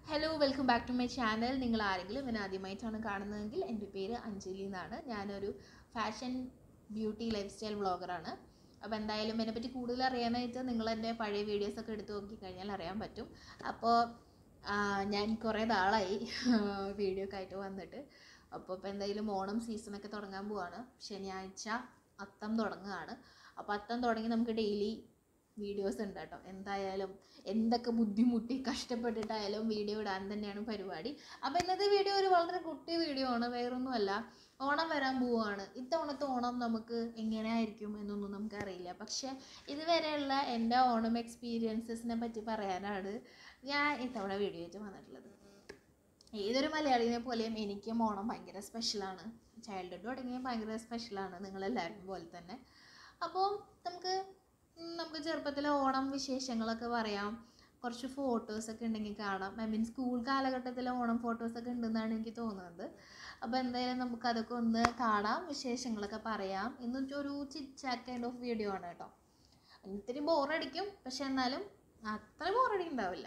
hello welcome back to my channel നിങ്ങൾ ആരെങ്കിലും എന്നെ ആദ്യമായിട്ടാണ് കാണുന്നതെങ്കിൽ എൻ്റെ പേര് അഞ്ജലി എന്നാണ് ഞാനൊരു ഫാഷൻ ബ്യൂട്ടി ലൈഫ് സ്റ്റൈൽ വ്ളോഗറാണ് അപ്പോൾ എന്തായാലും എന്നെപ്പറ്റി കൂടുതൽ അറിയാനായിട്ട് നിങ്ങൾ എൻ്റെ പഴയ വീഡിയോസൊക്കെ എടുത്ത് നോക്കിക്കഴിഞ്ഞാൽ അറിയാൻ പറ്റും അപ്പോൾ ആ, ഞാൻ കുറേ നാളായി വീഡിയോ ഒക്കെ ആയിട്ട് വന്നിട്ട് അപ്പോൾ ഇപ്പോൾ എന്തായാലും ഓണം സീസണൊക്കെ തുടങ്ങാൻ പോവാണ് ശനിയാഴ്ച അത്തം തുടങ്ങുകയാണ് അപ്പോൾ അത്തം തുടങ്ങി നമുക്ക് ഡെയിലി വീഡിയോസ് ഉണ്ട് കേട്ടോ എന്തായാലും എന്തൊക്കെ ബുദ്ധിമുട്ടി കഷ്ടപ്പെട്ടിട്ടായാലും വീഡിയോ ഇടാൻ തന്നെയാണ് പരിപാടി അപ്പോൾ ഇന്നത്തെ വീഡിയോ ഒരു വളരെ കുട്ടി വീഡിയോ ആണ് വേറൊന്നുമല്ല ഓണം വരാൻ പോവുകയാണ് ഇത്തവണത്തെ ഓണം നമുക്ക് എങ്ങനെയായിരിക്കും എന്നൊന്നും നമുക്കറിയില്ല പക്ഷേ ഇതുവരെയുള്ള എൻ്റെ ഓണം എക്സ്പീരിയൻസസിനെ പറ്റി പറയാനാണ് ഞാൻ ഇത്തവണ വീഡിയോ ആയിട്ട് വന്നിട്ടുള്ളത് ഏതൊരു മലയാളിനെ പോലെയും എനിക്കും ഓണം ഭയങ്കര സ്പെഷ്യലാണ് ചൈൽഡ്ഹുഡ് തുടങ്ങിയ ഭയങ്കര സ്പെഷ്യലാണ് നിങ്ങളെല്ലാവരും പോലെ തന്നെ അപ്പോൾ നമുക്ക് ഉം, നമുക്ക് ചെറുപ്പത്തിലെ ഓണം വിശേഷങ്ങളൊക്കെ പറയാം കുറച്ച് ഫോട്ടോസൊക്കെ ഉണ്ടെങ്കിൽ കാണാം ഐ മീൻ സ്കൂൾ കാലഘട്ടത്തിലെ ഓണം ഫോട്ടോസൊക്കെ ഉണ്ടെന്നാണ് എനിക്ക് തോന്നുന്നത് അപ്പോൾ എന്തായാലും നമുക്ക് അതൊക്കെ ഒന്ന് കാണാം വിശേഷങ്ങളൊക്കെ പറയാം എന്നിട്ട് ഒരു ചിറ്റ് കൈൻഡ് ഓഫ് വീഡിയോ ആണ് കേട്ടോ ഇത്തിരി ബോറടിക്കും പക്ഷെ എന്നാലും അത്ര ബോറടി ഉണ്ടാവില്ല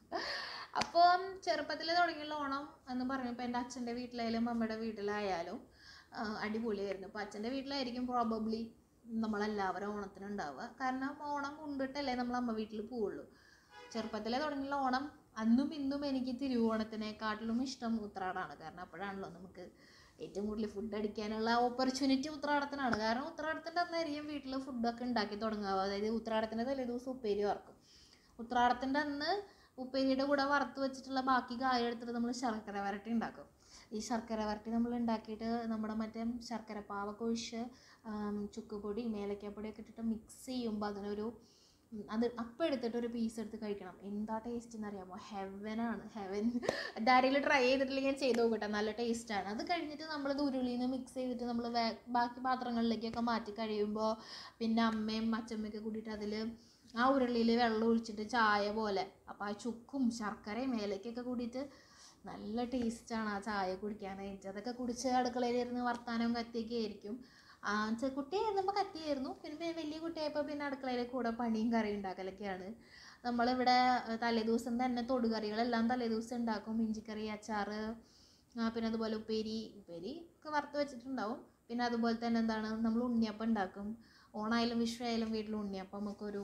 അപ്പോൾ ചെറുപ്പത്തിൽ തുടങ്ങിയുള്ള ഓണം എന്ന് പറഞ്ഞപ്പോൾ എൻ്റെ അച്ഛൻ്റെ വീട്ടിലായാലും അമ്മയുടെ വീട്ടിലായാലും ആ, അടിപൊളിയായിരുന്നു അപ്പോൾ അച്ഛൻ്റെ വീട്ടിലായിരിക്കും പ്രോബബ്ലി നമ്മളെല്ലാവരും ഓണത്തിന് ഉണ്ടാവുക കാരണം ഓണം കൊണ്ടിട്ടല്ലേ നമ്മൾ അമ്മ വീട്ടിൽ പോവുള്ളൂ ചെറുപ്പത്തിലെ തുടങ്ങിയുള്ള ഓണം അന്നും ഇന്നും എനിക്ക് തിരുവോണത്തിനെക്കാട്ടിലും ഇഷ്ടം ഉത്രാടാണ് കാരണം അപ്പോഴാണല്ലോ നമുക്ക് ഏറ്റവും കൂടുതൽ ഫുഡ് അടിക്കാനുള്ള ഓപ്പർച്യൂണിറ്റി ഉത്രാടത്തിനാണ് കാരണം ഉത്രാടത്തിൻ്റെ അന്നായിരിക്കും വീട്ടിൽ ഫുഡൊക്കെ ഉണ്ടാക്കി തുടങ്ങുക അതായത് ഉത്രാടത്തിൻ്റെ തലേ ദിവസം ഉപ്പേരി വറക്കും ഉത്രാടത്തിൻ്റെ അന്ന് ഉപ്പേരിയുടെ കൂടെ വറുത്ത് വെച്ചിട്ടുള്ള ബാക്കി കായ എടുത്തിട്ട് നമ്മൾ ശർക്കര വരട്ടി ഉണ്ടാക്കും ഈ ശർക്കര വരട്ടി നമ്മൾ ഉണ്ടാക്കിയിട്ട് നമ്മുടെ മറ്റേ ശർക്കര പാവൊക്കെ ഒഴിച്ച് ആം, ചുക്കുപൊടി ഏലക്കാപ്പൊടിയൊക്കെ ഇട്ടിട്ട് മിക്സ് ചെയ്യുമ്പോൾ അതിനൊരു ഉം, അത് അപ്പം എടുത്തിട്ട് ഒരു പീസ് എടുത്ത് കഴിക്കണം എന്താ ടേസ്റ്റ് എന്ന് അറിയാമോ ഹെവനാണ് ഹെവൻ ഇതാരെങ്കിലും ട്രൈ ചെയ്തിട്ടില്ലെങ്കിൽ ചെയ്ത് നോക്കട്ടെ നല്ല ടേസ്റ്റാണ് അത് കഴിഞ്ഞിട്ട് നമ്മളത് ഉരുളിയിൽ നിന്ന് മിക്സ് ചെയ്തിട്ട് നമ്മൾ ബാക്കി പാത്രങ്ങളിലേക്കൊക്കെ മാറ്റി കഴിയുമ്പോൾ പിന്നെ അമ്മയും അച്ഛമ്മയൊക്കെ കൂടിയിട്ട് അതിൽ ആ ഉരുളിയിൽ വെള്ളം ഒഴിച്ചിട്ട് ചായ പോലെ അപ്പോൾ ആ ചുക്കും ശർക്കരയും ഏലക്കൊക്കെ കൂടിയിട്ട് നല്ല ടേസ്റ്റാണ് ആ ചായ കുടിക്കാനായിട്ട് അതൊക്കെ കുടിച്ച് അടുക്കളയിലിരുന്ന് വർത്താനവും കത്തിയൊക്കെ ആയിരിക്കും ആ ചെ- കുട്ടിയായിരുന്നപ്പോൾ കത്തിയായിരുന്നു പിന്നെ വലിയ കുട്ടിയായപ്പോൾ പിന്നെ അടുക്കളയിൽ കൂടെ പണിയും കറിയും ഉണ്ടാക്കലൊക്കെയാണ് നമ്മളിവിടെ ഏഹ്, തലേദിവസം തന്നെ തൊടുകറികളെല്ലാം തലേദിവസം ഉണ്ടാക്കും ഇഞ്ചിക്കറി അച്ചാറ് ആ, പിന്നെ അതുപോലെ ഉപ്പേരി ഉപ്പേരി ഒക്കെ വറുത്ത് വെച്ചിട്ടുണ്ടാവും പിന്നെ അതുപോലെ തന്നെ എന്താണ് നമ്മൾ ഉണ്ണിയപ്പം ഉണ്ടാക്കും ഓണായാലും വിഷു ആയാലും വീട്ടിൽ ഉണ്ണിയപ്പം നമുക്കൊരു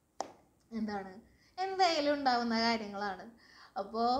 എന്താണ് എന്തായാലും ഉണ്ടാവുന്ന കാര്യങ്ങളാണ് അപ്പോൾ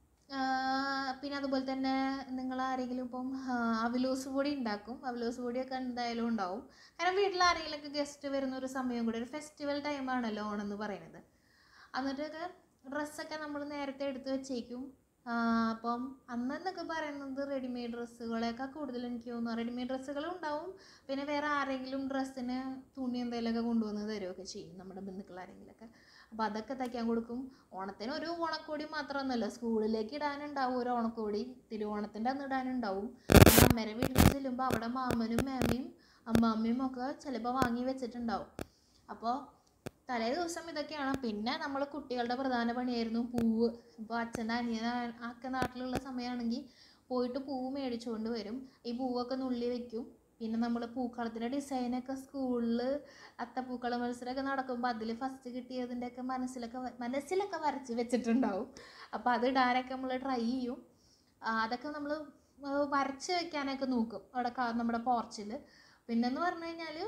പിന്നെ അതുപോലെ തന്നെ നിങ്ങൾ ആരെങ്കിലും ഇപ്പം ആ, അവലോസ് പൊടി ഉണ്ടാക്കും അവലോസ് പൊടിയൊക്കെ എന്തായാലും ഉണ്ടാവും കാരണം വീട്ടിൽ ആരെങ്കിലുമൊക്കെ ഗസ്റ്റ് വരുന്ന ഒരു സമയം കൂടി ഒരു ഫെസ്റ്റിവൽ ടൈമാണല്ലോ ഓണം എന്ന് പറയുന്നത് എന്നിട്ടൊക്കെ ഡ്രസ്സൊക്കെ നമ്മൾ നേരത്തെ എടുത്ത് വെച്ചേക്കും ആ, അപ്പം അന്നെന്നൊക്കെ പറയുന്നത് റെഡിമെയ്ഡ് ഡ്രസ്സുകളെയൊക്കെ കൂടുതൽ എനിക്ക് തോന്നുന്നു റെഡിമെയ്ഡ് ഡ്രസ്സുകളും ഉണ്ടാവും പിന്നെ വേറെ ആരെങ്കിലും ഡ്രസ്സിന് തുണി എന്തെങ്കിലുമൊക്കെ കൊണ്ടുവന്ന് തരുമൊക്കെ ചെയ്യും നമ്മുടെ ബന്ധുക്കൾ ആരെങ്കിലുമൊക്കെ അപ്പോൾ അതൊക്കെ തയ്ക്കാൻ കൊടുക്കും ഓണത്തിന് ഒരു ഓണക്കോടി മാത്രമൊന്നുമല്ല സ്കൂളിലേക്ക് ഇടാനുണ്ടാവും ഒരു ഓണക്കോടി തിരുവോണത്തിൻ്റെ അന്ന് ഇടാനുണ്ടാവും പിന്നെ അമ്മേരെ വീട്ടിൽ ചെല്ലുമ്പോൾ അവിടെ മാമനും മേമയും അമ്മാമ്മയും ഒക്കെ ചിലപ്പോൾ വാങ്ങി വെച്ചിട്ടുണ്ടാവും അപ്പോൾ തലേ ദിവസം ഇതൊക്കെയാണ് പിന്നെ നമ്മൾ കുട്ടികളുടെ പ്രധാന പണിയായിരുന്നു പൂവ് ഇപ്പോൾ അച്ഛൻ്റെ അനിയന ഒക്കെ നാട്ടിലുള്ള സമയമാണെങ്കിൽ പോയിട്ട് പൂവ് മേടിച്ചുകൊണ്ട് വരും ഈ പൂവൊക്കെ നുള്ളി വെക്കും പിന്നെ നമ്മൾ പൂക്കളത്തിൻ്റെ ഡിസൈനൊക്കെ സ്കൂളിൽ അത്തപ്പൂക്കള മത്സരമൊക്കെ നടക്കുമ്പോൾ അതിൽ ഫസ്റ്റ് കിട്ടിയതിൻ്റെയൊക്കെ മനസ്സിലൊക്കെ വ- മനസ്സിലൊക്കെ വരച്ച് വെച്ചിട്ടുണ്ടാവും അപ്പോൾ അത് ഇടാനൊക്കെ നമ്മൾ ട്രൈ ചെയ്യും ആ, അതൊക്കെ നമ്മൾ വരച്ച് വെക്കാനൊക്കെ നോക്കും അവിടെ കാ- നമ്മുടെ പോർച്ചിൽ പിന്നെന്ന് പറഞ്ഞു കഴിഞ്ഞാൽ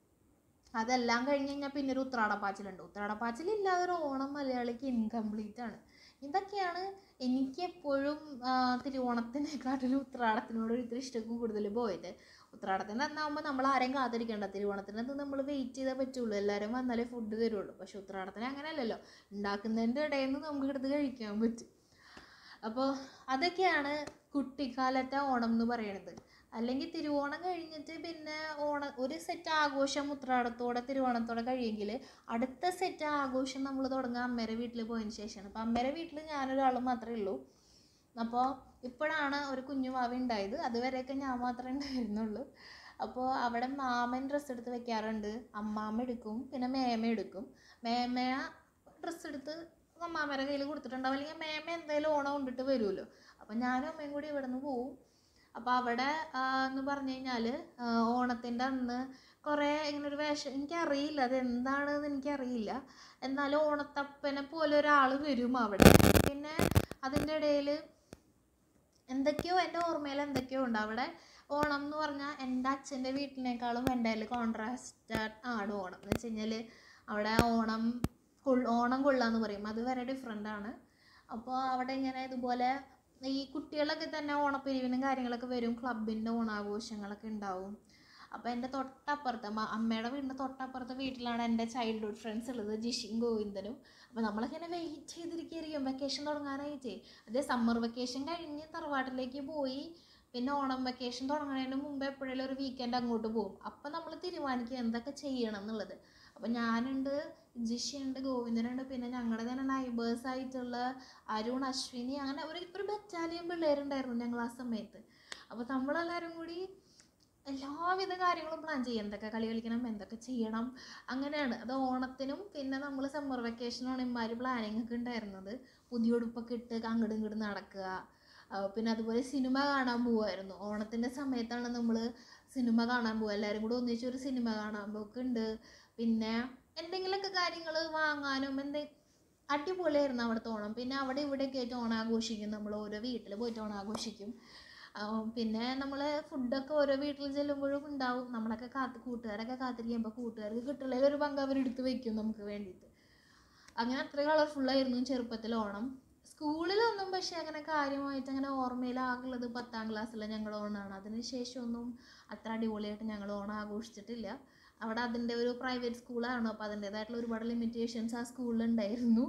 അതെല്ലാം കഴിഞ്ഞ് കഴിഞ്ഞാൽ പിന്നെ ഒരു ഉത്രാടപ്പാച്ചിലുണ്ട് ഉത്രാടപ്പാച്ചിൽ ഇല്ലാതെ ഒരു ഓണം മലയാളിക്ക് ഇൻകംപ്ലീറ്റ് ആണ് ഇതൊക്കെയാണ് എനിക്ക് എപ്പോഴും ആ, തിരുവോണത്തിനെക്കാട്ടിലും ഉത്രാടത്തിനോട് ഇത്തിരി ഇഷ്ടം കൂടുതൽ പോയത് ഉത്രാടത്തിൻ്റെ അന്നാകുമ്പോൾ നമ്മൾ ആരെയും കാത്തിരിക്കേണ്ട തിരുവോണത്തിൻ്റെ അന്ന് നമ്മൾ വെയിറ്റ് ചെയ്താൽ പറ്റുള്ളൂ എല്ലാവരും വന്നാലേ ഫുഡ് തരുള്ളൂ പക്ഷെ ഉത്രാടത്തിന് അങ്ങനെയല്ലല്ലോ ഉണ്ടാക്കുന്നതിൻ്റെ ഇടയിൽ നിന്ന് നമുക്ക് എടുത്ത് കഴിക്കാൻ പറ്റും അപ്പോൾ അതൊക്കെയാണ് കുട്ടിക്കാലത്തെ ഓണം എന്ന് പറയുന്നത് അല്ലെങ്കിൽ തിരുവോണം കഴിഞ്ഞിട്ട് പിന്നെ ഓണ ഒരു സെറ്റ് ആഘോഷം ഉത്രാടത്തോടെ തിരുവോണത്തോടെ കഴിയുമെങ്കിൽ അടുത്ത സെറ്റ് ആഘോഷം നമ്മൾ തുടങ്ങുക അമ്മേരെ വീട്ടിൽ പോയതിന് ശേഷമാണ് അപ്പോൾ അമ്മേരെ വീട്ടിൽ ഞാനൊരാൾ മാത്രമേ ഉള്ളൂ അപ്പോൾ ഇപ്പോഴാണ് ഒരു കുഞ്ഞു മാവ ഉണ്ടായത് അതുവരെയൊക്കെ ഞാൻ മാത്രമേ ഉണ്ടായിരുന്നുള്ളൂ അപ്പോൾ അവിടെ മാമൻ ഡ്രസ്സ് എടുത്ത് വെക്കാറുണ്ട് അമ്മാമ്മ എടുക്കും പിന്നെ മേമ എടുക്കും മേമ ഡ്രസ്സ് എടുത്ത് അമ്മാമ്മയുടെ കയ്യിൽ കൊടുത്തിട്ടുണ്ടാവും അല്ലെങ്കിൽ മേമ എന്തായാലും ഓണം കൊണ്ടിട്ട് വരുമല്ലോ അപ്പം ഞാനും അമ്മയും കൂടി ഇവിടെ നിന്ന് പോവും അപ്പോൾ അവിടെ ആ, എന്ന് പറഞ്ഞു കഴിഞ്ഞാൽ ഓണത്തിൻ്റെ അന്ന് കുറേ ഇങ്ങനെ ഒരു വേഷം എനിക്കറിയില്ല അത് എന്താണെന്ന് എനിക്കറിയില്ല എന്നാലും ഓണത്തപ്പനെ പോലെ ഒരാൾ വരും അവിടെ പിന്നെ അതിൻ്റെ അതിൻ്റെ ഇടയിൽ എന്തൊക്കെയോ എൻ്റെ ഓർമ്മയിൽ എന്തൊക്കെയോ ഉണ്ട് അവിടെ ഓണം എന്ന് പറഞ്ഞാൽ എൻ്റെ അച്ഛൻ്റെ വീട്ടിനേക്കാളും എൻ്റെ കയ്യിൽ കോൺട്രാസ്റ്റ് ആണ് ഓണം എന്ന് വെച്ച് കഴിഞ്ഞാൽ അവിടെ ഓണം കൊൾ ഓണം കൊള്ളാന്ന് പറയും അത് വരെ ഡിഫറെൻ്റ് ആണ് അപ്പോൾ അവിടെ ഇങ്ങനെ ഇതുപോലെ ഈ കുട്ടികളൊക്കെ തന്നെ ഓണപ്പിരിവിനും കാര്യങ്ങളൊക്കെ വരും ക്ലബിൻ്റെ ഓണാഘോഷങ്ങളൊക്കെ ഉണ്ടാവും അപ്പോൾ എൻ്റെ തൊട്ടപ്പുറത്ത് അമ്മ അമ്മയുടെ വീടിൻ്റെ തൊട്ടപ്പുറത്തെ വീട്ടിലാണ് എൻ്റെ ചൈൽഡ്ഹുഡ് ഫ്രണ്ട്സ് ഉള്ളത് ജിഷിയും ഗോവിന്ദനും അപ്പോൾ നമ്മളൊക്കെ വെയിറ്റ് ചെയ്തിരിക്കുകയായിരിക്കും വെക്കേഷൻ തുടങ്ങാനായിട്ടേ അതേ സമ്മർ വെക്കേഷൻ കഴിഞ്ഞ് തറവാട്ടിലേക്ക് പോയി പിന്നെ ഓണം വെക്കേഷൻ തുടങ്ങുന്നതിന് മുമ്പ് എപ്പോഴേലും ഒരു വീക്കെൻഡ് അങ്ങോട്ട് പോകും അപ്പം നമ്മൾ തീരുമാനിക്കുക എന്തൊക്കെ ചെയ്യണം എന്നുള്ളത് അപ്പം ഞാനുണ്ട് ജിഷിയുണ്ട് ഗോവിന്ദനുണ്ട് പിന്നെ ഞങ്ങളുടെ തന്നെ നൈബേഴ്സ് ആയിട്ടുള്ള അരുൺ അശ്വിനി അങ്ങനെ ഒരു ഒരു ബറ്റാലിയൻ പിള്ളേരുണ്ടായിരുന്നു ഞങ്ങൾ ആ സമയത്ത് അപ്പോൾ നമ്മളെല്ലാവരും കൂടി എല്ലാവിധ കാര്യങ്ങളും പ്ലാൻ ചെയ്യും എന്തൊക്കെ കളി കളിക്കണം എന്തൊക്കെ ചെയ്യണം അങ്ങനെയാണ് അത് ഓണത്തിനും പിന്നെ നമ്മൾ സമ്മർ വെക്കേഷനാണ് ഇമാര് പ്ലാനിങ് ഒക്കെ ഉണ്ടായിരുന്നത് പുതിയ ഉടുപ്പൊക്കെ ഇട്ട് അങ്ങോട്ടും ഇങ്ങോട്ടും നടക്കുക ആ, പിന്നെ അതുപോലെ സിനിമ കാണാൻ പോവായിരുന്നു ഓണത്തിൻ്റെ സമയത്താണ് നമ്മൾ സിനിമ കാണാൻ പോവുക എല്ലാവരും കൂടെ ഒന്നിച്ചൊരു സിനിമ കാണാൻ പോക്കുണ്ട് പിന്നെ എന്തെങ്കിലുമൊക്കെ കാര്യങ്ങൾ വാങ്ങാനും എന്തെ അടിപൊളിയായിരുന്നു അവിടുത്തെ ഓണം പിന്നെ അവിടെ ഇവിടെയൊക്കെ ആയിട്ട് ഓണം ആഘോഷിക്കും നമ്മൾ ഓരോ വീട്ടിൽ പോയിട്ട് ഓണം ആഘോഷിക്കും ആ, പിന്നെ നമ്മൾ ഫുഡൊക്കെ ഓരോ വീട്ടിൽ ചെല്ലുമ്പോഴും ഉണ്ടാവും നമ്മളൊക്കെ കാത്ത് കൂട്ടുകാരൊക്കെ കാത്തിരിക്കുമ്പോൾ കൂട്ടുകാർക്ക് കിട്ടുള്ളതിൽ ഒരു പങ്ക് അവരെടുത്ത് വെക്കും നമുക്ക് വേണ്ടിയിട്ട് അങ്ങനെ അത്ര കളർഫുള്ളായിരുന്നു ചെറുപ്പത്തിൽ ഓണം സ്കൂളിലൊന്നും പക്ഷേ അങ്ങനെ കാര്യമായിട്ട് അങ്ങനെ ഓർമ്മയിലാകുള്ളത് പത്താം ക്ലാസ്സിലെ ഞങ്ങളുടെ ഓണമാണ് അതിന് ശേഷമൊന്നും അത്ര അടിപൊളിയായിട്ട് ഞങ്ങൾ ഓണം ആഘോഷിച്ചിട്ടില്ല അവിടെ അതിൻ്റെ ഒരു പ്രൈവറ്റ് സ്കൂളാണ് അപ്പോൾ അതിൻ്റേതായിട്ടുള്ള ഒരുപാട് ലിമിറ്റേഷൻസ് ആ സ്കൂളിലുണ്ടായിരുന്നു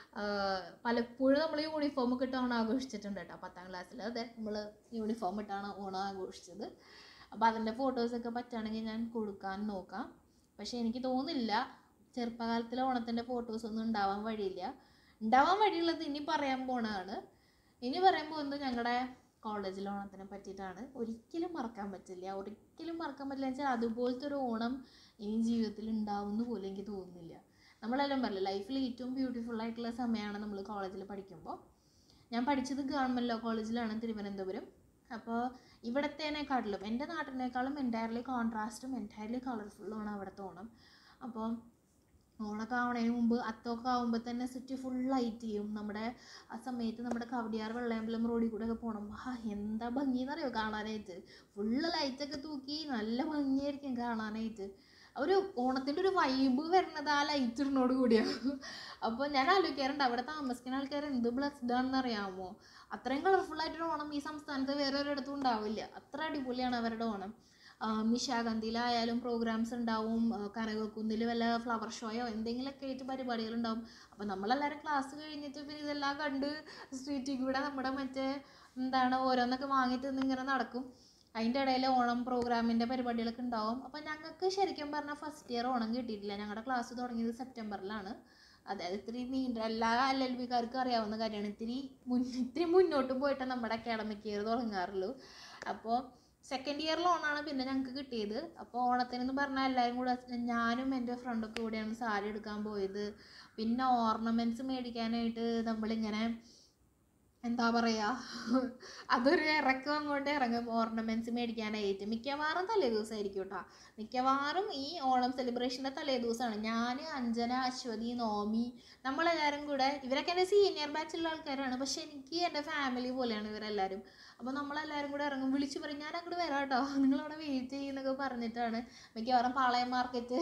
ആഹ് പലപ്പോഴും നമ്മൾ യൂണിഫോം ഒക്കെ ഇട്ട് ഓണം ആഘോഷിച്ചിട്ടുണ്ട് കേട്ടോ പത്താം ക്ലാസ്സിൽ അതെ നമ്മൾ യൂണിഫോം ഇട്ടാണ് ഓണം ആഘോഷിച്ചത് അപ്പോൾ അതിൻ്റെ ഫോട്ടോസൊക്കെ പറ്റുകയാണെങ്കിൽ ഞാൻ കൊടുക്കാൻ നോക്കാം പക്ഷേ എനിക്ക് തോന്നുന്നില്ല ചെറുപ്പകാലത്തിലെ ഓണത്തിൻ്റെ ഫോട്ടോസൊന്നും ഉണ്ടാവാൻ വഴിയില്ല ഉണ്ടാവാൻ വഴിയുള്ളത് ഇനി പറയാൻ പോണതാണ് ഇനി പറയാൻ പോകുന്നത് ഞങ്ങളുടെ കോളേജിലെ ഓണത്തിനെ പറ്റിയിട്ടാണ് ഒരിക്കലും മറക്കാൻ പറ്റില്ല ഒരിക്കലും മറക്കാൻ പറ്റില്ല എന്ന് വെച്ചാൽ അതുപോലത്തെ ഒരു ഓണം ഇനി ജീവിതത്തിൽ ഉണ്ടാവുമെന്ന് പോലും എനിക്ക് തോന്നുന്നില്ല നമ്മളെല്ലാം പറയില്ല ലൈഫിൽ ഏറ്റവും ബ്യൂട്ടിഫുൾ ആയിട്ടുള്ള സമയമാണ് നമ്മൾ കോളേജിൽ പഠിക്കുമ്പോൾ ഞാൻ പഠിച്ചത് ഗവൺമെൻറ് ലോ കോളേജിലാണ് തിരുവനന്തപുരം അപ്പോൾ ഇവിടത്തേനേക്കാട്ടിലും എൻ്റെ നാട്ടിനേക്കാളും എൻറ്റയർലി കോൺട്രാസ്റ്റും എൻറ്റയർലി കളർഫുള്ളുമാണ് അവിടുത്തെ ഓണം അപ്പോൾ ഓണൊക്കെ ആവണതിന് മുമ്പ് അത്തമൊക്കെ ആകുമ്പോൾ തന്നെ സിറ്റി ഫുൾ ലൈറ്റ് ചെയ്യും നമ്മുടെ ആ സമയത്ത് നമ്മുടെ കവടിയാർ വെള്ളയമ്പലം റോഡിൽ കൂടെ ഒക്കെ പോകണം ആ എന്താ ഭംഗിയെന്നറിയോ കാണാനായിട്ട് ഫുള്ള് ലൈറ്റൊക്കെ തൂക്കി നല്ല ഭംഗിയായിരിക്കും കാണാനായിട്ട് ഒരു ഓണത്തിൻ്റെ ഒരു വൈബ് വരുന്നത് ആ ലൈറ്റ് ഇടുന്നോട് കൂടിയാണ് അപ്പോൾ ഞാൻ ആലോചിക്കാറുണ്ട് അവിടെ താമസിക്കുന്ന ആൾക്കാർ എന്ത് ബ്ലസ്ഡ് ആണെന്ന് അറിയാമോ അത്രയും കളർഫുൾ ആയിട്ടൊരു ഓണം ഈ സംസ്ഥാനത്ത് വേറെ ഒരിടത്തും ഉണ്ടാവില്ല അത്ര അടിപൊളിയാണ് അവരുടെ ഓണം ആ, നിശാഗന്ധിയിലായാലും പ്രോഗ്രാംസ് ഉണ്ടാവും ആ, കനകക്കുന്നിൽ വല്ല ഫ്ലവർ ഷോയോ എന്തെങ്കിലുമൊക്കെ ആയിട്ട് പരിപാടികളുണ്ടാവും അപ്പോൾ നമ്മളെല്ലാവരും ക്ലാസ് കഴിഞ്ഞിട്ട് പിന്നെ ഇതെല്ലാം കണ്ട് സ്ട്രീറ്റിൽ കൂടെ നമ്മുടെ മറ്റേ എന്താണ് ഓരോന്നൊക്കെ വാങ്ങിയിട്ട് ഇങ്ങനെ നടക്കും അതിൻ്റെ ഇടയിൽ ഓണം പ്രോഗ്രാമിൻ്റെ പരിപാടികളൊക്കെ ഉണ്ടാവും അപ്പോൾ ഞങ്ങൾക്ക് ശരിക്കും പറഞ്ഞാൽ ഫസ്റ്റ് ഇയർ ഓണം കിട്ടിയിട്ടില്ല ഞങ്ങളുടെ ക്ലാസ് തുടങ്ങിയത് സെപ്റ്റംബറിലാണ് അതായത് ഇത്തിരി നീണ്ട എല്ലാ എൽ എൽ ബിക്കാർക്കും അറിയാവുന്ന കാര്യമാണ് ഇത്തിരി മുൻ ഇത്തിരി മുന്നോട്ട് പോയിട്ട് നമ്മുടെ അക്കാഡമിക് ഇയർ തുടങ്ങാറുള്ളൂ അപ്പോൾ സെക്കൻഡ് ഇയർ ലോണാണ് പിന്നെ ഞങ്ങൾക്ക് കിട്ടിയത് അപ്പോൾ ഓണത്തിനെന്ന് പറഞ്ഞാൽ എല്ലാവരും കൂടെ ഞാനും എൻ്റെ ഫ്രണ്ടൊക്കെ കൂടെയാണ് സാരി എടുക്കാൻ പോയത് പിന്നെ ഓർണമെൻറ്റ്സ് മേടിക്കാനായിട്ട് നമ്മളിങ്ങനെ എന്താ പറയുക അതൊരു ഇറക്കം അങ്ങോട്ട് ഇറങ്ങും ഓർണമെൻറ്റ്സ് മേടിക്കാനായിട്ട് മിക്കവാറും തലേ ദിവസമായിരിക്കും കേട്ടോ മിക്കവാറും ഈ ഓണം സെലിബ്രേഷൻ്റെ തലേ ദിവസമാണ് ഞാൻ അഞ്ജന അശ്വതി നോമി നമ്മളെല്ലാവരും കൂടെ ഇവരൊക്കെ എൻ്റെ സീനിയർ ബാച്ചിലുള്ള ആൾക്കാരാണ് പക്ഷെ എനിക്ക് എൻ്റെ ഫാമിലി പോലെയാണ് ഇവരെല്ലാവരും അപ്പോൾ നമ്മളെല്ലാവരും കൂടെ ഇറങ്ങും വിളിച്ചു പറയും ഞാൻ അങ്ങോട്ട് വരാം കേട്ടോ നിങ്ങളവിടെ വെയിറ്റ് ചെയ്യുന്നൊക്കെ പറഞ്ഞിട്ടാണ് മിക്കവാറും പാളയം മാർക്കറ്റ്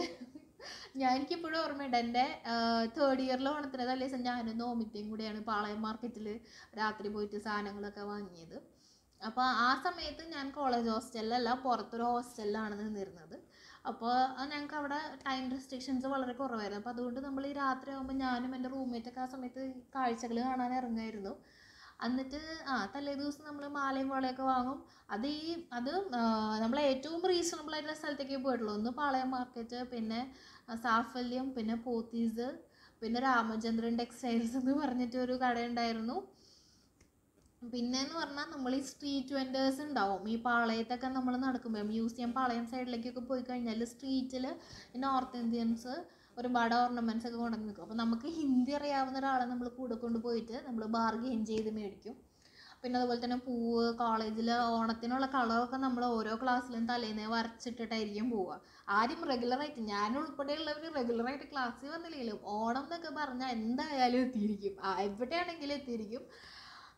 ഞാൻ എനിക്കിപ്പോഴും ഓർമ്മയുണ്ട് എൻ്റെ തേർഡ് ഇയറിൽ ഓണത്തിന് തലേ ദിവസം ഞാനും നോമിറ്റയും കൂടെയാണ് പാളയം മാർക്കറ്റിൽ രാത്രി പോയിട്ട് സാധനങ്ങളൊക്കെ വാങ്ങിയത് അപ്പോൾ ആ സമയത്ത് ഞാൻ കോളേജ് ഹോസ്റ്റലിലല്ല പുറത്തൊരു ഹോസ്റ്റലിലാണ് നിന്നിരുന്നത് അപ്പോൾ ഞങ്ങൾക്ക് അവിടെ ടൈം റെസ്ട്രിക്ഷൻസ് വളരെ കുറവായിരുന്നു അപ്പോൾ അതുകൊണ്ട് നമ്മൾ ഈ രാത്രി ആകുമ്പോൾ ഞാനും എൻ്റെ റൂംമേറ്റൊക്കെ ആ സമയത്ത് കാഴ്ചകൾ കാണാൻ ഇറങ്ങുമായിരുന്നു എന്നിട്ട് ആ തലേ ദിവസം നമ്മൾ മാലയും വളയൊക്കെ വാങ്ങും അത് ഈ അത് നമ്മൾ ഏറ്റവും റീസണബിൾ ആയിട്ടുള്ള സ്ഥലത്തേക്ക് പോയിട്ടുള്ളൂ ഒന്ന് പാളയം മാർക്കറ്റ് പിന്നെ ആ, സാഫല്യം പിന്നെ പോത്തീസ് പിന്നെ രാമചന്ദ്രൻ ടെക്സ്റ്റൈൽസ് എന്ന് പറഞ്ഞിട്ട് ഒരു കടയുണ്ടായിരുന്നു പിന്നെ എന്ന് പറഞ്ഞാൽ നമ്മൾ ഈ സ്ട്രീറ്റ് വെൻഡേഴ്സ് ഉണ്ടാവും ഈ പാളയത്തൊക്കെ നമ്മൾ നടക്കുമ്പോൾ മ്യൂസിയം പാളയം സൈഡിലേക്കൊക്കെ പോയി കഴിഞ്ഞാൽ സ്ട്രീറ്റിൽ നോർത്ത് ഇന്ത്യൻസ് ഒരുപാട് ഓർണമെൻറ്റ്സ് ഒക്കെ കൊണ്ടുവന്ന് നിൽക്കും അപ്പോൾ നമുക്ക് ഹിന്ദി അറിയാവുന്ന ഒരാളെ നമ്മൾ കൂടെ കൊണ്ടുപോയിട്ട് നമ്മൾ ബാർഗെയിൻ ചെയ്ത് മേടിക്കും പിന്നെ അതുപോലെ തന്നെ പൂവ് കോളേജിൽ ഓണത്തിനുള്ള കളറൊക്കെ നമ്മൾ ഓരോ ക്ലാസ്സിലും തലേന്നേ വരച്ചിട്ടിട്ടായിരിക്കും പോവുക ആരും റെഗുലറായിട്ട് ഞാൻ ഉൾപ്പെടെയുള്ളവർ റെഗുലറായിട്ട് ക്ലാസ്സിൽ വന്നില്ലെങ്കിലും ഓണം എന്നൊക്കെ പറഞ്ഞാൽ എന്തായാലും എത്തിയിരിക്കും ആ എവിടെയാണെങ്കിലും എത്തിയിരിക്കും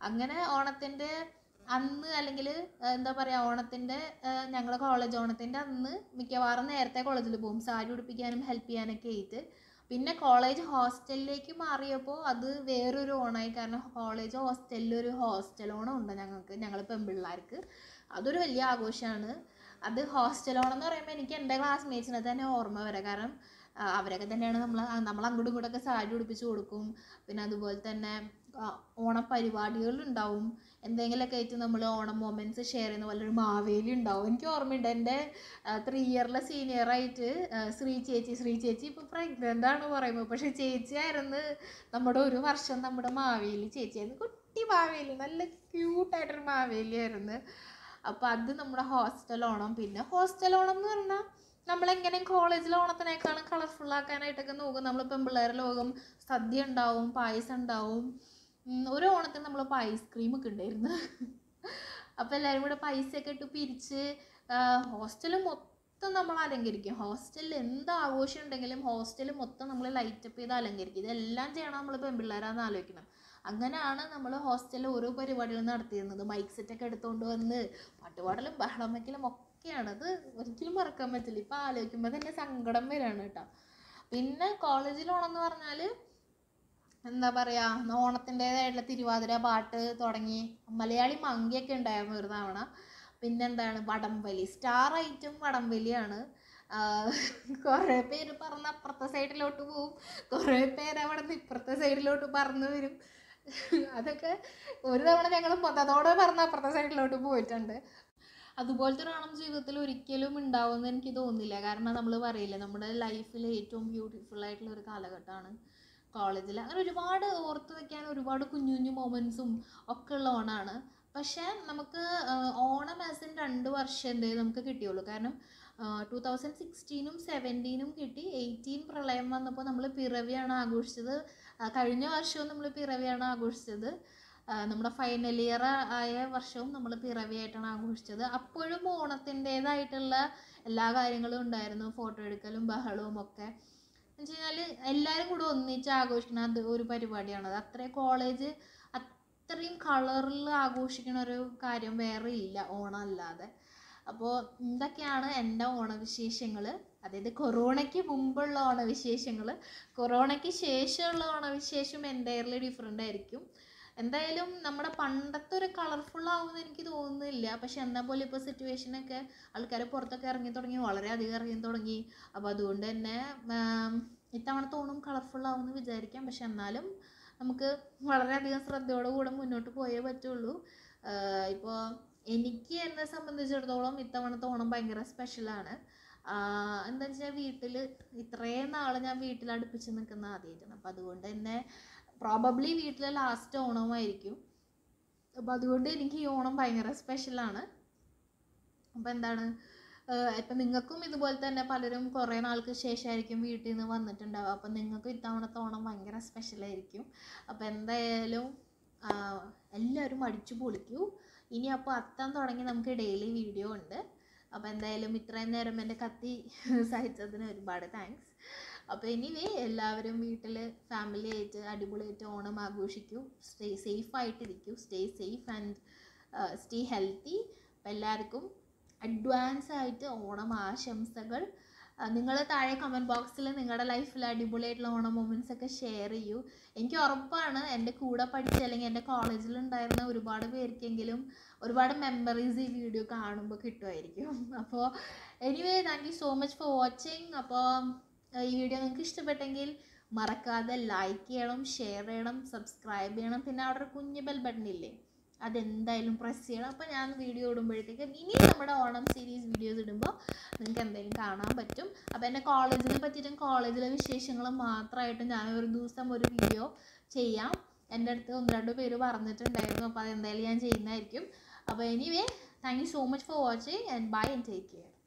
അങ്ങനെ ഓണത്തിൻ്റെ അന്ന് അല്ലെങ്കിൽ എന്താ പറയുക ഓണത്തിൻ്റെ ഞങ്ങൾ കോളേജ് ഓണത്തിൻ്റെ അന്ന് മിക്കവാറും നേരത്തെ കോളേജിൽ പോകും സാരി ഉടുപ്പിക്കാനും ഹെൽപ്പ് ചെയ്യാനൊക്കെ ആയിട്ട് പിന്നെ കോളേജ് ഹോസ്റ്റലിലേക്ക് മാറിയപ്പോൾ അത് വേറൊരു ഓണമായി കാരണം കോളേജ് ഹോസ്റ്റലിൽ ഒരു ഹോസ്റ്റൽ ഓണം ഉണ്ട് ഞങ്ങൾക്ക് ഞങ്ങൾ പെൺപിള്ളേർക്ക് അതൊരു വലിയ ആഘോഷമാണ് അത് ഹോസ്റ്റൽ ഓണം എന്ന് പറയുമ്പോൾ എനിക്ക് എൻ്റെ ക്ലാസ്മേറ്റ്സിനെ തന്നെ ഓർമ്മ വരാം കാരണം ആ, അവരൊക്കെ തന്നെയാണ് നമ്മൾ നമ്മൾ അങ്ങോട്ടും ഇങ്ങോട്ടൊക്കെ സാരി ഉടുപ്പിച്ച് കൊടുക്കും പിന്നെ അതുപോലെ തന്നെ ആ, ഓണപരിപാടികളുണ്ടാവും എന്തെങ്കിലുമൊക്കെ ആയിട്ട് നമ്മൾ ഓണം മൊമെൻറ്റ്സ് ഷെയർ ചെയ്യുന്ന പോലെ ഒരു മാവേലി ഉണ്ടാവും എനിക്ക് ഓർമ്മയുണ്ട് എൻ്റെ ത്രീ ഇയറിലെ സീനിയറായിട്ട് ശ്രീ ചേച്ചി ശ്രീ ചേച്ചി ഇപ്പോൾ പ്രഗ്നൻ്റ് ആണ് പറയുമ്പോൾ പക്ഷേ ചേച്ചിയായിരുന്നു നമ്മുടെ ഒരു വർഷം നമ്മുടെ മാവേലി ചേച്ചിയായിരുന്നു കുട്ടി മാവേലി നല്ല ക്യൂട്ടായിട്ടൊരു മാവേലിയായിരുന്നു അപ്പോൾ അത് നമ്മുടെ ഹോസ്റ്റൽ ഓണം പിന്നെ ഹോസ്റ്റൽ ഓണം എന്ന് പറഞ്ഞാൽ നമ്മളെങ്ങനെ കോളേജിലെ ഓണത്തിനേക്കാളും കളർഫുൾ ആക്കാനായിട്ടൊക്കെ നോക്കും നമ്മൾ പെൺപിള്ളേരെ ലോകം സദ്യ ഉണ്ടാവും പായസം ഉണ്ടാവും ഉം, ഒരു ഓണത്തിന് നമ്മൾ ഐസ്ക്രീം ഒക്കെ ഉണ്ടായിരുന്നു അപ്പോൾ എല്ലാവരും കൂടെ പൈസയൊക്കെ ഇട്ട് പിരിച്ച് ഹോസ്റ്റൽ മൊത്തം നമ്മൾ അലങ്കരിക്കും ഹോസ്റ്റലിൽ എന്ത് ആഘോഷം ഉണ്ടെങ്കിലും ഹോസ്റ്റൽ മൊത്തം നമ്മൾ ലൈറ്റപ്പ് ചെയ്ത് അലങ്കരിക്കും ഇതെല്ലാം ചെയ്യണം നമ്മൾ പെൺപിള്ളേരാന്ന് ആലോചിക്കണം അങ്ങനെയാണ് നമ്മൾ ഹോസ്റ്റലിൽ ഓരോ പരിപാടികൾ നടത്തിയിരുന്നത് മൈക്ക് സെറ്റൊക്കെ എടുത്തുകൊണ്ട് വന്ന് പാട്ടുപാടലും ബഹളം വയ്ക്കലും ഒക്കെയാണ് അത് ഒരിക്കലും മറക്കാൻ പറ്റില്ല ഇപ്പം ആലോചിക്കുമ്പോൾ തന്നെ സങ്കടം വരികയാണ് കേട്ടോ പിന്നെ കോളേജിൽ ഓണം എന്ന് പറഞ്ഞാൽ എന്താ പറയുക ഓണത്തിൻ്റെതായിട്ടുള്ള തിരുവാതിര പാട്ട് തുടങ്ങി മലയാളി മങ്കിയൊക്കെ ഉണ്ടായിരുന്നു ഒരു തവണ പിന്നെന്താണ് വടംവലി സ്റ്റാർ ഐറ്റം വടംവലിയാണ് കുറേ പേര് പറന്ന് അപ്പുറത്തെ സൈഡിലോട്ട് പോവും കുറേ പേര് അവിടെ നിന്ന് ഇപ്പുറത്തെ സൈഡിലോട്ട് പറന്ന് വരും അതൊക്കെ ഒരു തവണ ഞങ്ങൾ മൊത്തത്തോടെ പറന്ന് അപ്പുറത്തെ സൈഡിലോട്ട് പോയിട്ടുണ്ട് അതുപോലത്തെ ഒരു ഓണം ജീവിതത്തിൽ ഒരിക്കലും ഉണ്ടാവുമെന്ന് എനിക്ക് തോന്നുന്നില്ല കാരണം നമ്മൾ പറയില്ലേ നമ്മുടെ ലൈഫിൽ ഏറ്റവും ബ്യൂട്ടിഫുൾ ആയിട്ടുള്ള ഒരു കാലഘട്ടമാണ് കോളേജിൽ അങ്ങനെ ഒരുപാട് ഓർത്ത് വെക്കാൻ ഒരുപാട് കുഞ്ഞു കുഞ്ഞു മൊമെൻറ്റ്സും ഒക്കെ ഉള്ള ഓണമാണ് പക്ഷേ നമുക്ക് ആ, ഓണം ആസ് ഇൻ രണ്ട് വർഷം എന്തേ നമുക്ക് കിട്ടിയുള്ളൂ കാരണം ടൂ തൗസൻഡ് സിക്സ്റ്റീനും സെവൻറ്റീനും കിട്ടി എയ്റ്റീൻ പ്രളയം വന്നപ്പോൾ നമ്മൾ പിറവിയാണ് ആഘോഷിച്ചത് ആ, കഴിഞ്ഞ വർഷവും നമ്മൾ പിറവിയാണ് ആഘോഷിച്ചത് ആ, നമ്മുടെ ഫൈനൽ ഇയർ ആയ വർഷവും നമ്മൾ പിറവിയായിട്ടാണ് ആഘോഷിച്ചത് അപ്പോഴും ഓണത്തിൻ്റേതായിട്ടുള്ള എല്ലാ കാര്യങ്ങളും ഉണ്ടായിരുന്നു ഫോട്ടോ എടുക്കലും ബഹളവും ഒക്കെ എന്ന് വെച്ച് കഴിഞ്ഞാൽ എല്ലാവരും കൂടെ ഒന്നിച്ച് ആഘോഷിക്കുന്ന അത് ഒരു പരിപാടിയാണ് അത് അത്രയും കോളേജ് അത്രയും കളറിൽ ആഘോഷിക്കുന്ന ഒരു കാര്യം വേറെ ഇല്ല ഓണം അല്ലാതെ അപ്പോൾ ഇതൊക്കെയാണ് എൻ്റെ ഓണവിശേഷങ്ങൾ അതായത് കൊറോണയ്ക്ക് മുമ്പുള്ള ഓണവിശേഷങ്ങൾ കൊറോണയ്ക്ക് ശേഷമുള്ള ഓണവിശേഷം എൻ്റയർലി ഡിഫറെൻ്റ് ആയിരിക്കും എന്തായാലും നമ്മുടെ പണ്ടത്തെ ഒരു കളർഫുൾ ആവുമെന്ന് എനിക്ക് തോന്നുന്നില്ല പക്ഷെ എന്നാൽ പോലും ഇപ്പോൾ സിറ്റുവേഷനൊക്കെ ആൾക്കാർ പുറത്തൊക്കെ ഇറങ്ങി തുടങ്ങി വളരെയധികം ഇറങ്ങി തുടങ്ങി അപ്പോൾ അതുകൊണ്ട് തന്നെ ആം, ഇത്തവണത്തെ ഓണം കളർഫുൾ ആവുമെന്ന് വിചാരിക്കാം പക്ഷെ എന്നാലും നമുക്ക് വളരെയധികം ശ്രദ്ധയോടുകൂടെ മുന്നോട്ട് പോയേ പറ്റുള്ളൂ ഇപ്പോൾ എനിക്ക് എന്നെ സംബന്ധിച്ചിടത്തോളം ഇത്തവണത്തെ ഓണം ഭയങ്കര സ്പെഷ്യലാണ് എന്താ വെച്ചാൽ വീട്ടിൽ ഇത്രയും നാൾ ഞാൻ വീട്ടിൽ അടുപ്പിച്ച് നിൽക്കുന്ന ആദ്യമായിട്ടാണ് അപ്പം അതുകൊണ്ട് തന്നെ പ്രോബബ്ലി വീട്ടിലെ ലാസ്റ്റ് ഓണമായിരിക്കും അപ്പോൾ അതുകൊണ്ട് എനിക്ക് ഈ ഓണം ഭയങ്കര സ്പെഷ്യലാണ് അപ്പോൾ എന്താണ് ഇപ്പം നിങ്ങൾക്കും ഇതുപോലെ തന്നെ പലരും കുറേ നാൾക്ക് ശേഷമായിരിക്കും വീട്ടിൽ നിന്ന് വന്നിട്ടുണ്ടാവുക അപ്പം നിങ്ങൾക്കും ഇത്തവണത്തെ ഓണം ഭയങ്കര സ്പെഷ്യലായിരിക്കും അപ്പോൾ എന്തായാലും ആ, എല്ലാവരും അടിച്ചു പൊളിക്കൂ ഇനി അപ്പോൾ അത്താൻ തുടങ്ങി നമുക്ക് ഡെയിലി വീഡിയോ ഉണ്ട് അപ്പോൾ എന്തായാലും ഇത്രയും നേരം എൻ്റെ കത്തി സഹിച്ചതിന് ഒരുപാട് താങ്ക്സ് അപ്പോൾ എനിവേ എല്ലാവരും വീട്ടിൽ ഫാമിലി ആയിട്ട് അടിപൊളിയായിട്ട് ഓണം ആഘോഷിക്കൂ സ്റ്റേ സേഫ് ആയിട്ടിരിക്കൂ stay safe and stay healthy അപ്പോൾ എല്ലാവർക്കും അഡ്വാൻസ് ആയിട്ട് ഓണം ആശംസകൾ നിങ്ങൾ താഴെ കമൻറ്റ് ബോക്സിൽ നിങ്ങളുടെ ലൈഫിൽ അടിപൊളിയായിട്ടുള്ള ഓണം മൊമെൻറ്റ്സ് ഒക്കെ ഷെയർ ചെയ്യൂ എനിക്ക് ഉറപ്പാണ് എൻ്റെ കൂടെ പഠിച്ച അല്ലെങ്കിൽ എൻ്റെ കോളേജിൽ ഉണ്ടായിരുന്ന ഒരുപാട് പേർക്കെങ്കിലും ഒരുപാട് മെമ്മറീസ് ഈ വീഡിയോ കാണുമ്പോൾ കിട്ടുമായിരിക്കും അപ്പോൾ anyway thank you so much for watching അപ്പോൾ ഈ വീഡിയോ നിങ്ങൾക്ക് ഇഷ്ടപ്പെട്ടെങ്കിൽ മറക്കാതെ ലൈക്ക് ചെയ്യണം ഷെയർ ചെയ്യണം സബ്സ്ക്രൈബ് ചെയ്യണം പിന്നെ അവിടെ ഒരു കുഞ്ഞ് ബെൽ ബട്ടൺ ഇല്ലേ അതെന്തായാലും പ്രസ് ചെയ്യണം അപ്പോൾ ഞാൻ വീഡിയോ ഇടുമ്പോഴത്തേക്ക് ഇനി നമ്മുടെ ഓണം സീരീസ് വീഡിയോസ് ഇടുമ്പോൾ നിങ്ങൾക്ക് എന്തെങ്കിലും കാണാൻ പറ്റും അപ്പോൾ എൻ്റെ കോളേജിനെ പറ്റിയിട്ടും കോളേജിലെ വിശേഷങ്ങളും മാത്രമായിട്ട് ഞാൻ ഒരു ദിവസം ഒരു വീഡിയോ ചെയ്യാം എൻ്റെ അടുത്ത് ഒന്ന് രണ്ട് പേര് പറഞ്ഞിട്ടുണ്ടായിരുന്നു അപ്പോൾ അതെന്തായാലും ഞാൻ ചെയ്യുന്നതായിരിക്കും അപ്പോൾ anyway thank you so much for watching and bye and take care